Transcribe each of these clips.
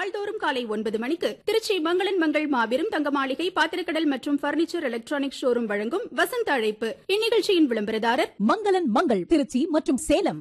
நாள்தோறும் காலை ஒன்பது மணிக்கு திருச்சி மங்களன் மங்கள் மாபெரும் தங்க மாளிகை பாத்திரக்கடல் மற்றும் பர்னிச்சர் எலக்ட்ரானிக் ஷோரூம் வழங்கும் வசந்த அழைப்பு இந்நிகழ்ச்சியின் விளம்பரதாரர் மங்களன் மங்கள் திருச்சி மற்றும் சேலம்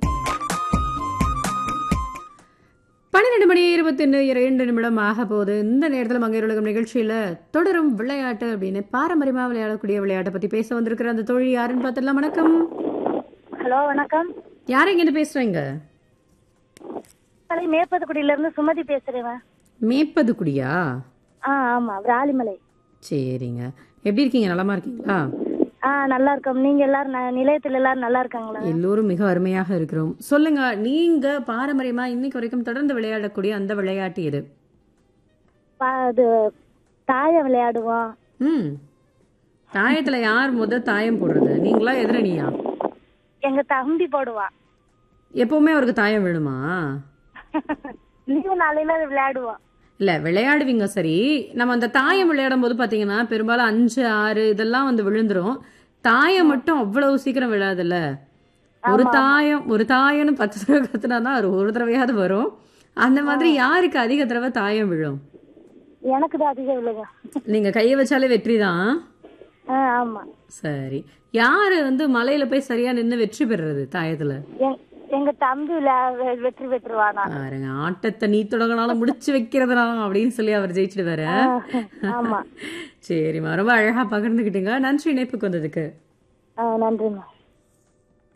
பன்னிரெண்டு மணி இருபத்தி இரண்டு நிமிடம் ஆக போகுது இந்த நேரத்தில் மங்கையருலகம் நிகழ்ச்சியில் தொடரும் விளையாட்டு அப்படின்னு பாரம்பரியமாக விளையாடக்கூடிய விளையாட்டை பற்றி பேச வந்திருக்கிற அந்த தொழில் யாருன்னு பார்த்துடலாம் வணக்கம் ஹலோ வணக்கம் யார் இங்கேருந்து பேசுகிறீங்க மலை மேப்பதுக்குடியில இருந்து சுமதி பேசுறேன் மேப்பது குடியா ஆ ஆமா விராலிமலை சரிங்க எப்படி இருக்கீங்க நலமா இருக்கீங்களா ஆ நல்லா இருக்கோம் நீங்க எல்லாரும் ந- நிலையத்துல எல்லாரும் நல்லா இருக்காங்களா எல்லோரும் மிக அருமையாக இருக்கிறோம் சொல்லுங்க நீங்க பாரம்பரியமா இன்னைக்கு வரைக்கும் தொடர்ந்து விளையாடக்கூடிய அந்த விளையாட்டு எது பா- இது தாயம் விளையாடுவோம் ம் தாயத்துல யார் முத தாயம் போடுறது நீங்களா எதிரணியா எங்க தம்பி போடுவான் எப்பவுமே அவருக்கு தாயம் வேணுமா லீவு நாளையில விளையாடுவோம் இல்ல விளையாடுவீங்க சரி நம்ம அந்த தாயம் விளையாடும் போது பாத்தீங்கன்னா பெரும்பாலும் அஞ்சு ஆறு இதெல்லாம் வந்து விழுந்துரும் தாயம் மட்டும் அவ்வளவு சீக்கிரம் விழாதுல்ல ஒரு தாயம் ஒரு தாயம்னு பத்து தடவை கத்துனாதான் அது ஒரு தடவையாவது வரும் அந்த மாதிரி யாருக்கு அதிக தடவை தாயம் விழும் எனக்கு தான் அதிகம் விழுங்க நீங்க கையை வச்சாலே வெற்றி தான் ஆ ஆமா சரி யாரு வந்து மலையில போய் சரியா நின்னு வெற்றி பெறுறது தாயத்துல எங்- எங்க தம்பி விளையா- வெ- வெற்றி பெற்றுவானா பாருங்க ஆட்டத்தை நீ தொடங்கினாலும் முடிச்சு வைக்கிறதுனாலும் அப்படின்னு சொல்லி அவர் ஜெயிச்சிடுவாரு ஆமா சரிம்மா ரொம்ப அழகா பகிர்ந்துக்கிட்டீங்க நன்றி இணைப்புக்கு வந்ததுக்கு ஆ நன்றிம்மா